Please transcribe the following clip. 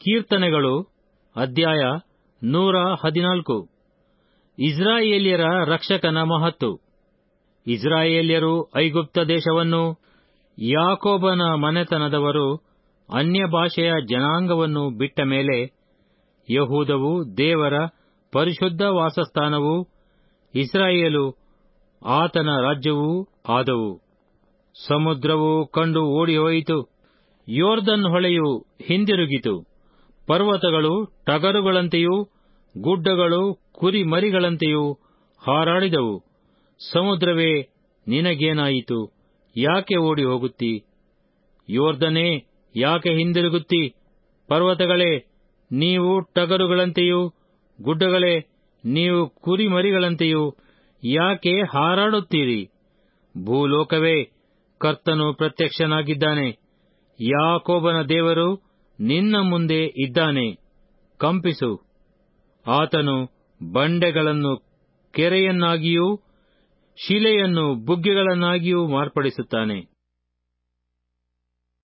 ಕೀರ್ತನೆಗಳು ಅಧ್ಯಾಯ ನೂರ ಹದಿನಾಲ್ಕು ಇಸ್ರಾಯೇಲ್ಯರ ರಕ್ಷಕನ ಮಹತ್ತು ಇಸ್ರಾಯೇಲ್ಯರು ಐಗುಪ್ತ ದೇಶವನ್ನು ಯಾಕೋಬನ ಮನೆತನದವರು ಅನ್ಯ ಭಾಷೆಯ ಜನಾಂಗವನ್ನು ಬಿಟ್ಟ ಮೇಲೆ ಯಹೂದವು ದೇವರ ಪರಿಶುದ್ಧ ವಾಸಸ್ಥಾನವೂ ಇಸ್ರಾಯೇಲು ಆತನ ರಾಜ್ಯವೂ ಆದವು ಸಮುದ್ರವು ಕಂಡು ಓಡಿಹೋಯಿತು ಯೋರ್ದನ್ ಹೊಳೆಯು ಹಿಂದಿರುಗಿತು ಪರ್ವತಗಳು ಟಗರುಗಳಂತೆಯೂ ಗುಡ್ಡಗಳು ಕುರಿಮರಿಗಳಂತೆಯೂ ಹಾರಾಡಿದವು ಸಮುದ್ರವೇ ನಿನಗೇನಾಯಿತು ಯಾಕೆ ಓಡಿ ಹೋಗುತ್ತಿ ಯೋರ್ದನೇ ಯಾಕೆ ಹಿಂದಿರುಗುತ್ತಿ ಪರ್ವತಗಳೇ ನೀವು ಟಗರುಗಳಂತೆಯೂ ಗುಡ್ಡಗಳೇ ನೀವು ಕುರಿಮರಿಗಳಂತೆಯೂ ಯಾಕೆ ಹಾರಾಡುತ್ತೀರಿ ಭೂಲೋಕವೇ ಕರ್ತನು ಪ್ರತ್ಯಕ್ಷನಾಗಿದ್ದಾನೆ ಯಾಕೋಬನ ದೇವರು ನಿನ್ನ ಮುಂದೆ ಇದ್ದಾನೆ ಕಂಪಿಸು ಆತನು ಬಂಡೆಗಳನ್ನು ಕೆರೆಯನ್ನಾಗಿಯೂ ಶಿಲೆಯನ್ನು ಬುಗ್ಗೆಗಳನ್ನಾಗಿಯೂ ಮಾರ್ಪಡಿಸುತ್ತಾನೆ